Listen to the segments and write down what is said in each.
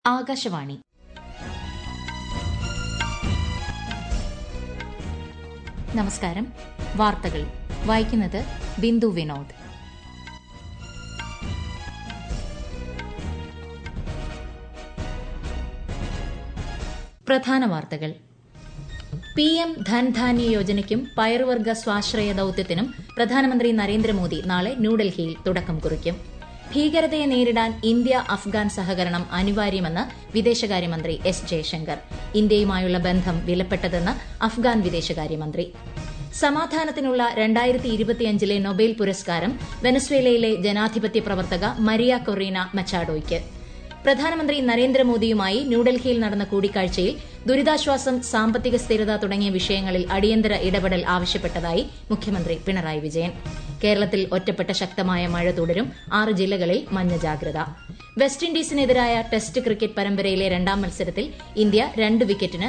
ആകാശവാണി നമസ്കാരം വാർത്തകൾ വായിക്കുന്നത് ബിന്ദു വിനോദ് പ്രധാന വാർത്തകൾ പി എം ധൻധാന്യ യോജനയ്ക്കും പയറുവർഗ സ്വാശ്രയ ദൌത്യത്തിനും പ്രധാനമന്ത്രി നരേന്ദ്രമോദി നാളെ ന്യൂഡൽഹിയിൽ തുടക്കം കുറിക്കും ഭീകരതയെ നേരിടാൻ ഇന്ത്യ അഫ്ഗാൻ സഹകരണം അനിവാര്യമെന്ന് വിദേശകാര്യമന്ത്രി എസ് ജയശങ്കർ ഇന്ത്യയുമായുള്ള ബന്ധം വിലപ്പെട്ടതെന്ന് അഫ്ഗാൻ വിദേശകാര്യമന്ത്രി സമാധാനത്തിനുള്ള രണ്ടായിരത്തി ഇരുപത്തിയഞ്ചിലെ നൊബേൽ പുരസ്കാരം വെനസ്വേലയിലെ ജനാധിപത്യ പ്രവർത്തക മരിയ കൊറീന മച്ചാഡോയ്ക്ക് പ്രധാനമന്ത്രി നരേന്ദ്രമോദിയുമായി ന്യൂഡൽഹിയിൽ നടന്ന കൂടിക്കാഴ്ചയിൽ ദുരിതാശ്വാസം സാമ്പത്തിക സ്ഥിരത തുടങ്ങിയ വിഷയങ്ങളിൽ അടിയന്തര ഇടപെടൽ ആവശ്യപ്പെട്ടതായി മുഖ്യമന്ത്രി പിണറായി വിജയൻ കേരളത്തിൽ ഒറ്റപ്പെട്ട ശക്തമായ മഴ തുടരും ആറ് ജില്ലകളിൽ മഞ്ഞ ജാഗ്രത വെസ്റ്റ് ഇൻഡീസിനെതിരായ ടെസ്റ്റ് ക്രിക്കറ്റ് പരമ്പരയിലെ രണ്ടാം മത്സരത്തിൽ ഇന്ത്യ രണ്ട് വിക്കറ്റിന്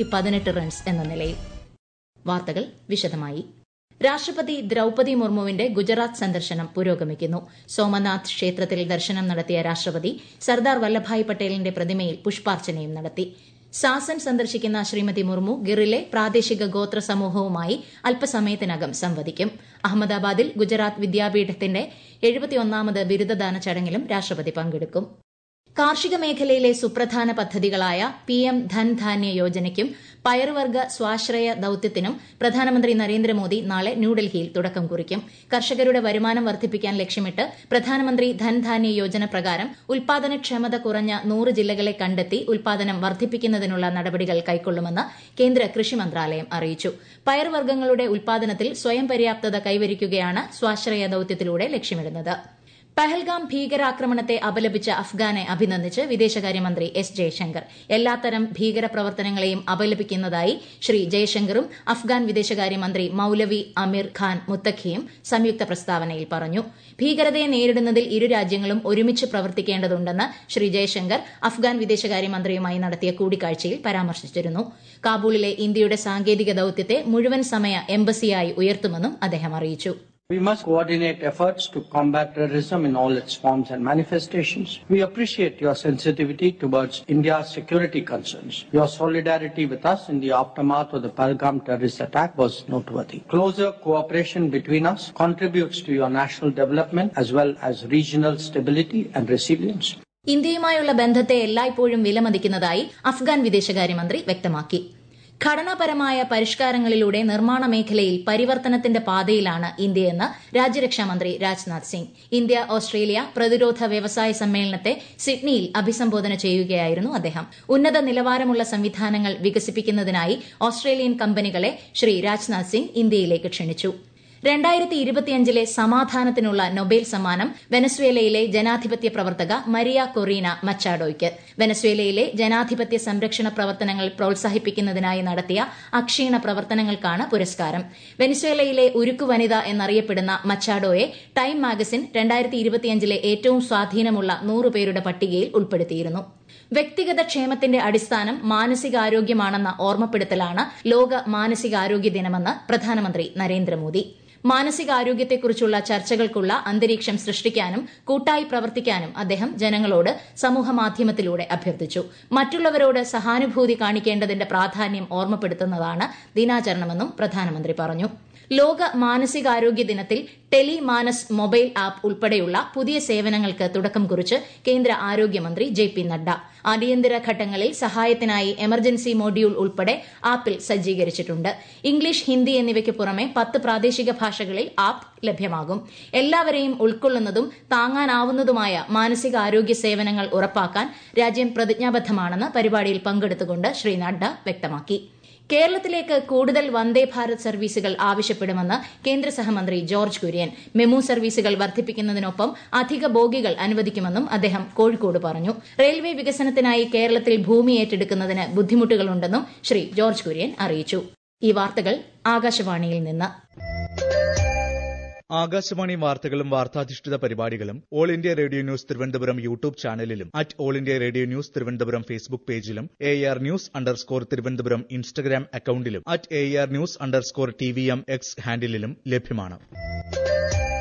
റൺസ് എന്ന നിലയിൽ വാർത്തകൾ വിശദമായി രാഷ്ട്രപതി ദ്രൌപതി മുർമുവിന്റെ ഗുജറാത്ത് സന്ദർശനം പുരോഗമിക്കുന്നു സോമനാഥ് ക്ഷേത്രത്തിൽ ദർശനം നടത്തിയ രാഷ്ട്രപതി സർദാർ വല്ലഭായ് പട്ടേലിന്റെ പ്രതിമയിൽ പുഷ്പാർച്ചനയും നടത്തി സാസൻ സന്ദർശിക്കുന്ന ശ്രീമതി മുർമു ഗിറിലെ പ്രാദേശിക ഗോത്ര സമൂഹവുമായി അല്പസമയത്തിനകം സംവദിക്കും അഹമ്മദാബാദിൽ ഗുജറാത്ത് വിദ്യാപീഠത്തിന്റെ എഴുപത്തിയൊന്നാമത് ബിരുദദാന ചടങ്ങിലും രാഷ്ട്രപതി പങ്കെടുക്കും കാർഷിക മേഖലയിലെ സുപ്രധാന പദ്ധതികളായ പി എം ധൻധാന്യ യോജനയ്ക്കും പയറുവർഗ സ്വാശ്രയ ദൌത്യത്തിനും പ്രധാനമന്ത്രി നരേന്ദ്രമോദി നാളെ ന്യൂഡൽഹിയിൽ തുടക്കം കുറിക്കും കർഷകരുടെ വരുമാനം വർദ്ധിപ്പിക്കാൻ ലക്ഷ്യമിട്ട് പ്രധാനമന്ത്രി ധൻധാന്യ യോജന പ്രകാരം ഉൽപാദനക്ഷമത കുറഞ്ഞ നൂറ് ജില്ലകളെ കണ്ടെത്തി ഉൽപാദനം വർദ്ധിപ്പിക്കുന്നതിനുള്ള നടപടികൾ കൈക്കൊള്ളുമെന്ന് കേന്ദ്ര കൃഷി മന്ത്രാലയം അറിയിച്ചു പയർവർഗ്ഗങ്ങളുടെ ഉൽപാദനത്തിൽ സ്വയം പര്യാപ്തത കൈവരിക്കുകയാണ് സ്വാശ്രയ ദൌത്യത്തിലൂടെ ലക്ഷ്യമിടുന്നത് പഹൽഗാം ഭീകരാക്രമണത്തെ അപലപിച്ച അഫ്ഗാനെ അഭിനന്ദിച്ച് വിദേശകാര്യമന്ത്രി എസ് ജയശങ്കർ എല്ലാത്തരം ഭീകരപ്രവർത്തനങ്ങളെയും അപലപിക്കുന്നതായി ശ്രീ ജയശങ്കറും അഫ്ഗാൻ വിദേശകാര്യമന്ത്രി മൌലവി അമീർ ഖാൻ മുത്തഖിയും സംയുക്ത പ്രസ്താവനയിൽ പറഞ്ഞു ഭീകരതയെ നേരിടുന്നതിൽ ഇരു രാജ്യങ്ങളും ഒരുമിച്ച് പ്രവർത്തിക്കേണ്ടതുണ്ടെന്ന് ശ്രീ ജയശങ്കർ അഫ്ഗാൻ വിദേശകാര്യമന്ത്രിയുമായി നടത്തിയ കൂടിക്കാഴ്ചയിൽ പരാമർശിച്ചിരുന്നു കാബൂളിലെ ഇന്ത്യയുടെ സാങ്കേതിക ദൌത്യത്തെ മുഴുവൻ സമയ എംബസിയായി ഉയർത്തുമെന്നും അദ്ദേഹം അറിയിച്ചു We must coordinate efforts to combat terrorism in all its forms and manifestations. We appreciate your sensitivity towards India's security concerns. Your solidarity with us in the aftermath of the Pahalgam terrorist attack was noteworthy. Closer cooperation between us contributes to your national development as well as regional stability and resilience. ഇന്ത്യയുമായുള്ള ബന്ധത്തെ എല്ലായ്പ്പോഴും വിലമതിക്കുന്നതായി അഫ്ഗാൻ വിദേശകാര്യമന്ത്രി വ്യക്തമാക്കി ഘടനാപരമായ പരിഷ്കാരങ്ങളിലൂടെ നിർമ്മാണ മേഖലയിൽ പരിവർത്തനത്തിന്റെ പാതയിലാണ് ഇന്ത്യയെന്ന് രാജ്യരക്ഷാമന്ത്രി രാജ്നാഥ് സിംഗ് ഇന്ത്യ ഓസ്ട്രേലിയ പ്രതിരോധ വ്യവസായ സമ്മേളനത്തെ സിഡ്നിയിൽ അഭിസംബോധന ചെയ്യുകയായിരുന്നു അദ്ദേഹം ഉന്നത നിലവാരമുള്ള സംവിധാനങ്ങൾ വികസിപ്പിക്കുന്നതിനായി ഓസ്ട്രേലിയൻ കമ്പനികളെ ശ്രീ രാജ്നാഥ് സിംഗ് ഇന്ത്യയിലേക്ക് ക്ഷണിച്ചു രണ്ടായിരത്തി ഇരുപത്തിയഞ്ചിലെ സമാധാനത്തിനുള്ള നൊബേൽ സമ്മാനം വെനസ്വേലയിലെ ജനാധിപത്യ പ്രവർത്തക മരിയ കൊറീന മച്ചാഡോയ്ക്ക് വെനസ്വേലയിലെ ജനാധിപത്യ സംരക്ഷണ പ്രവർത്തനങ്ങൾ പ്രോത്സാഹിപ്പിക്കുന്നതിനായി നടത്തിയ അക്ഷീണ പ്രവർത്തനങ്ങൾക്കാണ് പുരസ്കാരം വെനസ്വേലയിലെ ഉരുക്കു വനിത എന്നറിയപ്പെടുന്ന മച്ചാഡോയെ ടൈം മാഗസിൻ രണ്ടായിരത്തി ഇരുപത്തിയഞ്ചിലെ ഏറ്റവും സ്വാധീനമുള്ള നൂറ് പേരുടെ പട്ടികയിൽ ഉൾപ്പെടുത്തിയിരുന്നു വ്യക്തിഗത ക്ഷേമത്തിന്റെ അടിസ്ഥാനം മാനസികാരോഗ്യമാണെന്ന ഓർമ്മപ്പെടുത്തലാണ് ലോക മാനസികാരോഗ്യ ദിനമെന്ന് പ്രധാനമന്ത്രി നരേന്ദ്രമോദി മാനസികാരോഗ്യത്തെക്കുറിച്ചുള്ള ചർച്ചകൾക്കുള്ള അന്തരീക്ഷം സൃഷ്ടിക്കാനും കൂട്ടായി പ്രവർത്തിക്കാനും അദ്ദേഹം ജനങ്ങളോട് സമൂഹമാധ്യമത്തിലൂടെ അഭ്യർത്ഥിച്ചു മറ്റുള്ളവരോട് സഹാനുഭൂതി കാണിക്കേണ്ടതിന്റെ പ്രാധാന്യം ഓർമ്മപ്പെടുത്തുന്നതാണ് ദിനാചരണമെന്നും പ്രധാനമന്ത്രി പറഞ്ഞു ലോക മാനസികാരോഗ്യ ദിനത്തിൽ ടെലി മാനസ് മൊബൈൽ ആപ്പ് ഉൾപ്പെടെയുള്ള പുതിയ സേവനങ്ങൾക്ക് തുടക്കം കുറിച്ച് കേന്ദ്ര ആരോഗ്യമന്ത്രി ജെ പി നഡ്ഡ അടിയന്തര ഘട്ടങ്ങളിൽ സഹായത്തിനായി എമർജൻസി മൊഡ്യൂൾ ഉൾപ്പെടെ ആപ്പിൽ സജ്ജീകരിച്ചിട്ടുണ്ട് ഇംഗ്ലീഷ് ഹിന്ദി എന്നിവയ്ക്ക് പുറമെ പത്ത് പ്രാദേശിക ഭാഷകളിൽ ആപ്പ് ലഭ്യമാകും എല്ലാവരെയും ഉൾക്കൊള്ളുന്നതും താങ്ങാനാവുന്നതുമായ മാനസികാരോഗ്യ സേവനങ്ങൾ ഉറപ്പാക്കാൻ രാജ്യം പ്രതിജ്ഞാബദ്ധമാണെന്ന് പരിപാടിയിൽ പങ്കെടുത്തുകൊണ്ട് ശ്രീ നഡ്ഡ വ്യക്തമാക്കി കേരളത്തിലേക്ക് കൂടുതൽ വന്ദേ ഭാരത് സർവീസുകൾ ആവശ്യപ്പെടുമെന്ന് കേന്ദ്ര സഹമന്ത്രി ജോർജ് കുര്യൻ മെമു സർവീസുകൾ വർദ്ധിപ്പിക്കുന്നതിനൊപ്പം അധിക ബോഗികൾ അനുവദിക്കുമെന്നും അദ്ദേഹം കോഴിക്കോട് പറഞ്ഞു റെയിൽവേ വികസനത്തിനായി കേരളത്തിൽ ഭൂമി ഏറ്റെടുക്കുന്നതിന് ബുദ്ധിമുട്ടുകളുണ്ടെന്നും ശ്രീ ജോർജ് കുര്യൻ അറിയിച്ചു ഈ വാർത്തകൾ ആകാശവാണിയിൽ നിന്ന് ആകാശവാണി വാർത്തകളും വാർത്താധിഷ്ഠിത പരിപാടികളും all India radio news Thiruvananthapuram YouTube ചാനലിലും at all India radio news Thiruvananthapuram Facebook പേജിലും A R news underscore Thiruvananthapuram Instagram അക്കൌണ്ടിലും at A R news underscore T V M X ഹാൻഡിലും ലഭ്യമാണ്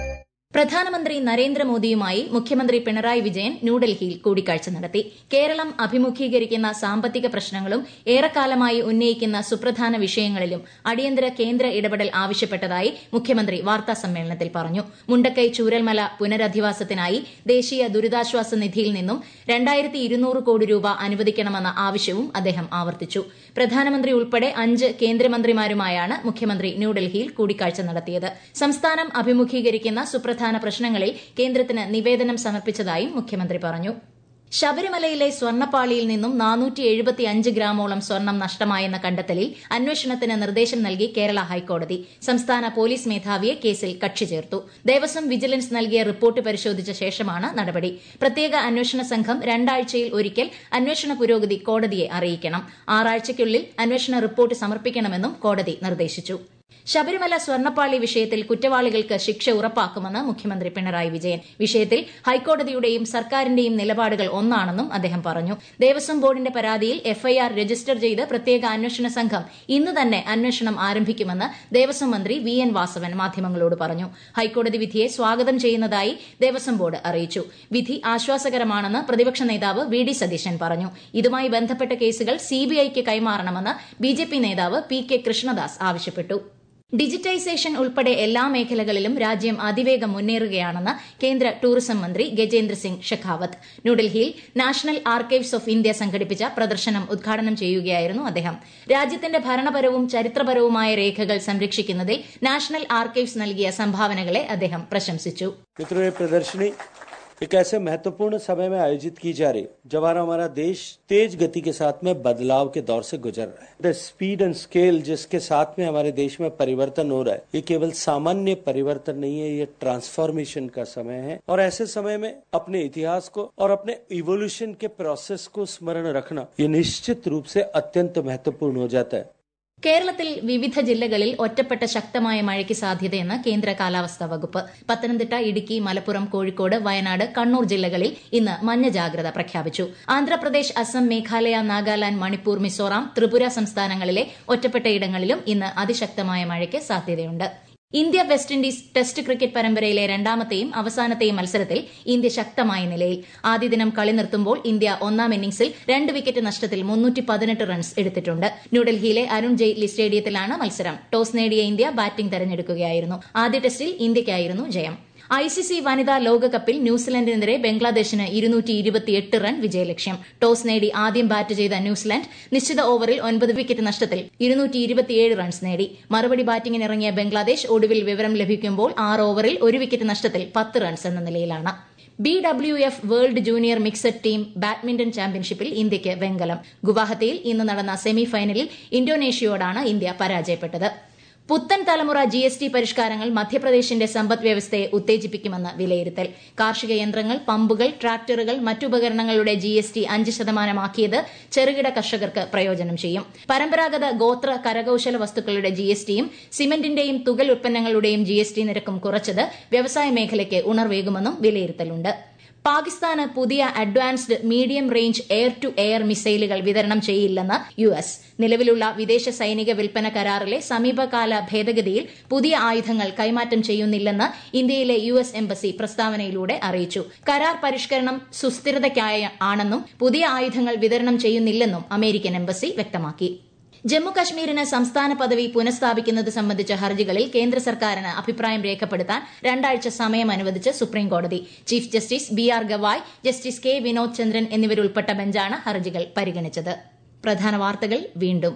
പ്രധാനമന്ത്രി നരേന്ദ്രമോദിയുമായി മുഖ്യമന്ത്രി പിണറായി വിജയൻ ന്യൂഡൽഹിയിൽ കൂടിക്കാഴ്ച നടത്തി കേരളം അഭിമുഖീകരിക്കുന്ന സാമ്പത്തിക പ്രശ്നങ്ങളും ഏറെക്കാലമായി ഉന്നയിക്കുന്ന സുപ്രധാന വിഷയങ്ങളിലും അടിയന്തര കേന്ദ്ര ഇടപെടൽ ആവശ്യപ്പെട്ടതായി മുഖ്യമന്ത്രി വാർത്താസമ്മേളനത്തിൽ പറഞ്ഞു മുണ്ടക്കൈ ചൂരൽമല പുനരധിവാസത്തിനായി ദേശീയ ദുരിതാശ്വാസ നിധിയിൽ നിന്നും രണ്ടായിരത്തി ഇരുന്നൂറ് കോടി രൂപ അനുവദിക്കണമെന്ന ആവശ്യവും അദ്ദേഹം ആവർത്തിച്ചു പ്രധാനമന്ത്രി ഉൾപ്പെടെ അഞ്ച് കേന്ദ്രമന്ത്രിമാരുമായാണ് മുഖ്യമന്ത്രി ന്യൂഡൽഹിയിൽ കൂടിക്കാഴ്ച നടത്തിയത് സംസ്ഥാനം അഭിമുഖീകരിക്കുന്ന സുപ്രധാന പ്രശ്നങ്ങളിൽ കേന്ദ്രത്തിന് നിവേദനം സമർപ്പിച്ചതായും മുഖ്യമന്ത്രി പറഞ്ഞു ശബരിമലയിലെ സ്വർണ്ണപ്പാളിയിൽ നിന്നും നാനൂറ്റി എഴുപത്തിയഞ്ച് ഗ്രാമോളം സ്വർണം നഷ്ടമായെന്ന കണ്ടെത്തലിൽ അന്വേഷണത്തിന് നിർദ്ദേശം നൽകി കേരള ഹൈക്കോടതി സംസ്ഥാന പോലീസ് മേധാവിയെ കേസിൽ കക്ഷി ചേർത്തു ദേവസ്വം വിജിലൻസ് നൽകിയ റിപ്പോർട്ട് പരിശോധിച്ച ശേഷമാണ് നടപടി പ്രത്യേക അന്വേഷണ സംഘം രണ്ടാഴ്ചയിൽ ഒരിക്കൽ അന്വേഷണ പുരോഗതി കോടതിയെ അറിയിക്കണം ആറാഴ്ചയ്ക്കുള്ളിൽ അന്വേഷണ റിപ്പോർട്ട് സമർപ്പിക്കണമെന്നും കോടതി നിർദ്ദേശിച്ചു ശബരിമല സ്വർണ്ണപ്പാളി വിഷയത്തിൽ കുറ്റവാളികൾക്ക് ശിക്ഷ ഉറപ്പാക്കുമെന്ന് മുഖ്യമന്ത്രി പിണറായി വിജയൻ വിഷയത്തിൽ ഹൈക്കോടതിയുടെയും സർക്കാരിന്റെയും നിലപാടുകൾ ഒന്നാണെന്നും അദ്ദേഹം പറഞ്ഞു ദേവസ്വം ബോർഡിന്റെ പരാതിയിൽ എഫ്ഐആർ രജിസ്റ്റർ ചെയ്ത് പ്രത്യേക അന്വേഷണ സംഘം ഇന്ന് തന്നെ അന്വേഷണം ആരംഭിക്കുമെന്ന് ദേവസ്വം മന്ത്രി വി എൻ വാസവൻ മാധ്യമങ്ങളോട് പറഞ്ഞു ഹൈക്കോടതി വിധിയെ സ്വാഗതം ചെയ്യുന്നതായി ദേവസ്വം ബോർഡ് അറിയിച്ചു വിധി ആശ്വാസകരമാണെന്ന് പ്രതിപക്ഷ നേതാവ് വി ഡി സതീശൻ പറഞ്ഞു ഇതുമായി ബന്ധപ്പെട്ട കേസുകൾ സിബിഐക്ക് കൈമാറണമെന്ന് ബിജെപി നേതാവ് പി കെ കൃഷ്ണദാസ് ആവശ്യപ്പെട്ടു ഡിജിറ്റൈസേഷൻ ഉൾപ്പെടെ എല്ലാ മേഖലകളിലും രാജ്യം അതിവേഗം മുന്നേറുകയാണെന്ന് കേന്ദ്ര ടൂറിസം മന്ത്രി ഗജേന്ദ്ര സിംഗ് ഷെഖാവത്ത് ന്യൂഡൽഹിയിൽ നാഷണൽ ആർക്കൈവ്സ് ഓഫ് ഇന്ത്യ സംഘടിപ്പിച്ച പ്രദർശനം ഉദ്ഘാടനം ചെയ്യുകയായിരുന്നു അദ്ദേഹം രാജ്യത്തിന്റെ ഭരണപരവും ചരിത്രപരവുമായ രേഖകൾ സംരക്ഷിക്കുന്നതിൽ നാഷണൽ ആർക്കൈവ്സ് നൽകിയ സംഭാവനകളെ അദ്ദേഹം പ്രശംസിച്ചു मित्रों ये प्रदर्शनी एक ऐसे महत्वपूर्ण समय में आयोजित की जा रही जब हमारा देश तेज गति के साथ में बदलाव के दौर से गुजर रहा है द स्पीड एंड स्केल जिसके साथ में हमारे देश में परिवर्तन हो रहा है ये केवल सामान्य परिवर्तन नहीं है ये ट्रांसफॉर्मेशन का समय है और ऐसे समय में अपने इतिहास को और अपने इवोल्यूशन के प्रोसेस को स्मरण रखना ये निश्चित रूप से अत्यंत महत्वपूर्ण हो जाता है കേരളത്തിൽ വിവിധ ജില്ലകളിൽ ഒറ്റപ്പെട്ട ശക്തമായ മഴയ്ക്ക് സാധ്യതയെന്ന് കേന്ദ്ര കാലാവസ്ഥാ വകുപ്പ് പത്തനംതിട്ട ഇടുക്കി മലപ്പുറം കോഴിക്കോട് വയനാട് കണ്ണൂർ ജില്ലകളിൽ ഇന്ന് മഞ്ഞ ജാഗ്രത പ്രഖ്യാപിച്ചു ആന്ധ്രാപ്രദേശ് അസം മേഘാലയ നാഗാലാന്റ് മണിപ്പൂർ മിസോറാം ത്രിപുര സംസ്ഥാനങ്ങളിലെ ഒറ്റപ്പെട്ട ഇടങ്ങളിലും ഇന്ന് അതിശക്തമായ മഴയ്ക്ക് സാധ്യതയുണ്ട് India West Indies test cricket പരമ്പരയിലെ രണ്ടാമത്തെയും അവസാനത്തെയും മത്സരത്തിൽ ഇന്ത്യ ശക്തമായ നിലയിൽ ആദ്യ ദിനം കളി നിർത്തുമ്പോൾ ഇന്ത്യ ഒന്നാം ഇന്നിംഗ്സിൽ രണ്ട് വിക്കറ്റ് നഷ്ടത്തിൽ മുന്നൂറ്റി പതിനെട്ട് റൺസ് എടുത്തിട്ടുണ്ട് ന്യൂഡൽഹിയിലെ അരുൺ ജെയ്റ്റ്ലി സ്റ്റേഡിയത്തിലാണ് മത്സരം ടോസ് നേടിയ ഇന്ത്യ ബാറ്റിംഗ് തെരഞ്ഞെടുക്കുകയായിരുന്നു ആദ്യ ടെസ്റ്റിൽ ഇന്ത്യയ്ക്കായിരുന്നു ജയം ഐ സി സി വനിതാ ലോകകപ്പിൽ ന്യൂസിലൻഡിനെതിരെ ബംഗ്ലാദേശിന് ഇരുന്നൂറ്റി ഇരുപത്തിയെട്ട് റൺ വിജയലക്ഷ്യം ടോസ് നേടി ആദ്യം ബാറ്റ് ചെയ്ത ന്യൂസിലൻഡ് നിശ്ചിത ഓവറിൽ ഒൻപത് വിക്കറ്റ് നഷ്ടത്തിൽ ഇരുന്നൂറ്റി ഇരുപത്തിയേഴ് റൺസ് നേടി മറുപടി ബാറ്റിംഗിനിറങ്ങിയ ബംഗ്ലാദേശ് ഒടുവിൽ വിവരം ലഭിക്കുമ്പോൾ ആറ് ഓവറിൽ ഒരു വിക്കറ്റ് നഷ്ടത്തിൽ പത്ത് റൺസ് എന്ന നിലയിലാണ് B W F world junior mixed team badminton ചാമ്പ്യൻഷിപ്പിൽ ഇന്ത്യയ്ക്ക് വെങ്കലം ഗുവാഹത്തിയിൽ ഇന്ന് നടന്ന സെമി ഫൈനലിൽ ഇന്തോനേഷ്യയോടാണ് ഇന്ത്യ പരാജയപ്പെട്ടത് പുത്തൻ തലമുറ ജി എസ് ടി പരിഷ്കാരങ്ങൾ മധ്യപ്രദേശിന്റെ സമ്പദ് വ്യവസ്ഥയെ ഉത്തേജിപ്പിക്കുമെന്ന് വിലയിരുത്തൽ കാർഷിക യന്ത്രങ്ങൾ പമ്പുകൾ ട്രാക്ടറുകൾ മറ്റുപകരണങ്ങളുടെ ജി എസ് ടി അഞ്ച് ശതമാനമാക്കിയത് ചെറുകിട കർഷകർക്ക് പ്രയോജനം ചെയ്യും പരമ്പരാഗത ഗോത്ര കരകൌശല വസ്തുക്കളുടെ ജി എസ് ടിയും സിമന്റിന്റെയും തുകൽ ഉൽപ്പന്നങ്ങളുടെയും ജി എസ് ടി നിരക്കും കുറച്ചത് വ്യവസായ മേഖലയ്ക്ക് ഉണർവേകുമെന്നും വിലയിരുത്തലുണ്ട് പാകിസ്ഥാന് പുതിയ advanced medium range air to air മിസൈലുകൾ വിതരണം ചെയ്യില്ലെന്ന് യു എസ് നിലവിലുള്ള വിദേശ സൈനിക വിൽപ്പന കരാറിലെ സമീപകാല ഭേദഗതിയിൽ പുതിയ ആയുധങ്ങൾ കൈമാറ്റം ചെയ്യുന്നില്ലെന്ന് ഇന്ത്യയിലെ യു എസ് എംബസി പ്രസ്താവനയിലൂടെ അറിയിച്ചു കരാർ പരിഷ്കരണം സുസ്ഥിരതയ്ക്കായ ആണെന്നും പുതിയ ആയുധങ്ങൾ വിതരണം ചെയ്യുന്നില്ലെന്നും അമേരിക്കൻ എംബസി വ്യക്തമാക്കി ജമ്മു കശ്മീരിന് സംസ്ഥാന പദവി പുനഃസ്ഥാപിക്കുന്നത് സംബന്ധിച്ച ഹർജികളിൽ കേന്ദ്ര സർക്കാരിന് അഭിപ്രായം രേഖപ്പെടുത്താൻ രണ്ടാഴ്ച സമയം അനുവദിച്ച് സുപ്രീംകോടതി chief justice B R Gavai justice K Vinod Chandran എന്നിവരുൾപ്പെട്ട ബെഞ്ചാണ് ഹർജികൾ പരിഗണിച്ചത് പ്രധാന വാർത്തകൾ വീണ്ടും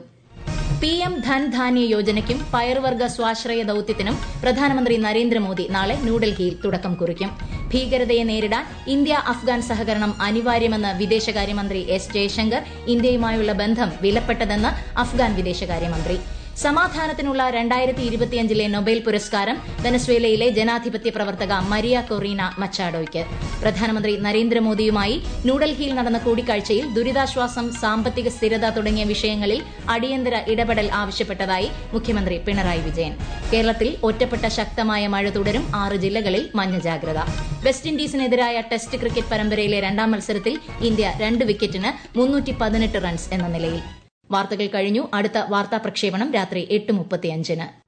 പി എം ധൻധാന്യ യോജനയ്ക്കും പയർവർഗ സ്വാശ്രയ ദൌത്യത്തിനും പ്രധാനമന്ത്രി നരേന്ദ്രമോദി നാളെ ന്യൂഡൽഹിയിൽ തുടക്കം കുറിക്കും ഭീകരതയെ നേരിടാൻ ഇന്ത്യ അഫ്ഗാൻ സഹകരണം അനിവാര്യമെന്ന് വിദേശകാര്യമന്ത്രി എസ് ജയശങ്കർ ഇന്ത്യയുമായുള്ള ബന്ധം വിലപ്പെട്ടതെന്ന് അഫ്ഗാൻ വിദേശകാര്യമന്ത്രി സമാധാനത്തിനുള്ള രണ്ടായിരത്തി ഇരുപത്തിയഞ്ചിലെ നൊബേൽ പുരസ്കാരം വെനസ്വേലയിലെ ജനാധിപത്യ പ്രവർത്തക മരിയ കൊറീന മച്ചാഡോയ്ക്ക് പ്രധാനമന്ത്രി നരേന്ദ്രമോദിയുമായി ന്യൂഡൽഹിയിൽ നടന്ന കൂടിക്കാഴ്ചയിൽ ദുരിതാശ്വാസം സാമ്പത്തിക സ്ഥിരത തുടങ്ങിയ വിഷയങ്ങളിൽ അടിയന്തര ഇടപെടൽ ആവശ്യപ്പെട്ടതായി മുഖ്യമന്ത്രി പിണറായി വിജയൻ കേരളത്തിൽ ഒറ്റപ്പെട്ട ശക്തമായ മഴ തുടരും ആറ് ജില്ലകളിൽ മഞ്ഞ ജാഗ്രത വെസ്റ്റ് ഇൻഡീസിനെതിരായ ടെസ്റ്റ് ക്രിക്കറ്റ് പരമ്പരയിലെ രണ്ടാം മത്സരത്തിൽ ഇന്ത്യ രണ്ട് വിക്കറ്റിന് മുന്നൂറ്റി പതിനെട്ട് റൺസ് എന്ന നിലയിൽ വാർത്തകൾ കഴിഞ്ഞു അടുത്ത വാർത്താ പ്രക്ഷേപണം രാത്രി എട്ട് മുപ്പത്തിയഞ്ചിന്